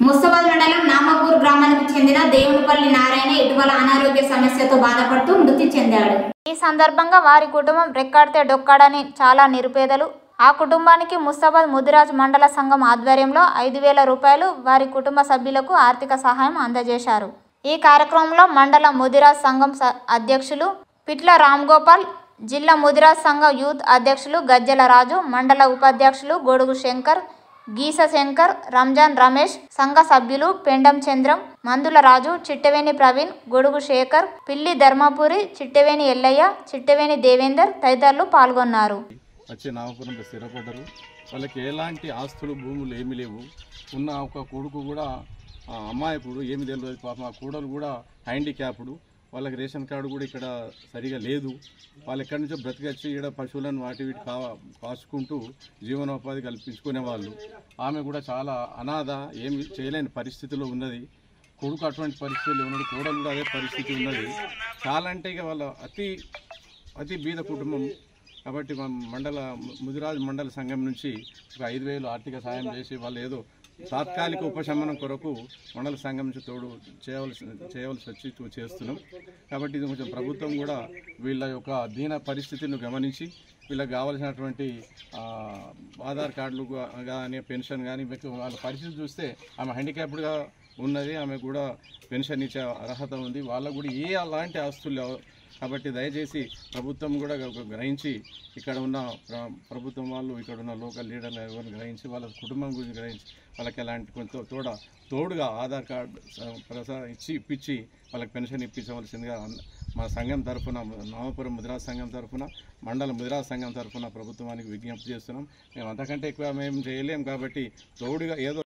ముస్తాబాద్ మండలం నామపూర్ గ్రామానికి చెందిన దేవునిపల్లి నారాయణ ఇటీవల అనారోగ్య సమస్యతో బాధపడుతూ మృతి చెందాడు ఈ సందర్భంగా వారి కుటుంబం రెక్కాడితే డొక్కాడని చాలా నిరుపేదలు ఆ కుటుంబానికి ముస్తాబాద్ ముదిరాజ్ మండల సంఘం ఆధ్వర్యంలో ఐదు వేల రూపాయలు వారి కుటుంబ సభ్యులకు ఆర్థిక సహాయం అందజేశారు ఈ కార్యక్రమంలో మండల ముదిరాజ్ సంఘం స- అధ్యక్షులు పిట్ల రామ్ గోపాల్ జిల్లా ముదిరాజ్ సంఘ యూత్ అధ్యక్షులు గజ్జల రాజు మండల ఉపాధ్యక్షులు గొడుగు శంకర్ గీస శంకర్ రంజాన్ రమేష్ సంఘ సభ్యులు పెండం చంద్రం మందుల రాజు చిట్టవేణి ప్రవీణ్ గొడుగు శేఖర్ పిల్లి ధర్మపురి చిట్టవేణి ఎల్లయ్య చిట్టవేణి దేవేందర్ తదితరులు పాల్గొన్నారు వచ్చి నాగపురంలో స్థిరపడ్డారు వాళ్ళకి ఎలాంటి ఆస్తులు భూములు ఏమీ లేవు ఉన్న ఒక కొడుకు కూడా ఆ, అమాయకుడు ఏమి తెలియదు పాపం ఆ కూడలు కూడా హ్యాండిక్యాప్డ్ వాళ్ళకి రేషన్ కార్డు కూడా ఇక్కడ సరిగా లేదు వాళ్ళు ఎక్కడి నుంచో బ్రతికొచ్చి ఇక్కడ పశువులను వాటి వీటి కా కాచుకుంటూ జీవనోపాధి కల్పించుకునే వాళ్ళు ఆమె కూడా చాలా అనాథ ఏమి చేయలేని పరిస్థితిలో ఉన్నది కొడుకు అటువంటి పరిస్థితులు ఉన్నాడు కూడలు కూడా అదే పరిస్థితి ఉన్నది చాలా అంటే ఇక వాళ్ళ అతి అతి బీద కుటుంబం కాబట్టి మా మండల ముదిరాజు మండల సంఘం నుంచి ఒక ఐదు వేలు ఆర్థిక సాయం చేసి వాళ్ళు ఏదో తాత్కాలిక ఉపశమనం కొరకు మండల సంఘం నుంచి తోడు చేయవలసి చేయవలసి వచ్చి చూ- చేస్తున్నాం కాబట్టి ఇది కొంచెం ప్రభుత్వం కూడా వీళ్ళ యొక్క దీన పరిస్థితిని గమనించి వీళ్ళకి కావాల్సినటువంటి ఆ, ఆధార్ కార్డులు గా- కానీ పెన్షన్ కానీ మీకు వాళ్ళ పరిస్థితి చూస్తే ఆమె హ్యాండిక్యాప్డ్గా ఉన్నది ఆమె కూడా పెన్షన్ ఇచ్చే అర్హత ఉంది వాళ్ళకు కూడా ఏ అలాంటి ఆస్తులు లేవు కాబట్టి దయచేసి ప్రభుత్వం కూడా గ- గ్రహించి ఇక్కడ ఉన్న ప్ర- ప్రభుత్వం వాళ్ళు ఇక్కడ ఉన్న లోకల్ లీడర్లు ఎవరిని గ్రహించి వాళ్ళ కుటుంబం గురించి గ్రహించి వాళ్ళకి ఎలాంటి కొంత తోడ తోడుగా ఆధార్ కార్డు స- ప్రసా ఇచ్చి ఇప్పించి వాళ్ళకి పెన్షన్ ఇప్పించవలసిందిగా అన్న- మా సంఘం తరఫున నవపురం ముదిరాజ్ సంఘం తరఫున మండల ముదిరాజ్ సంఘం తరఫున ప్రభుత్వానికి విజ్ఞప్తి చేస్తున్నాం మేము అంతకంటే ఎక్కువ మేము చేయలేం కాబట్టి తోడుగా ఏదో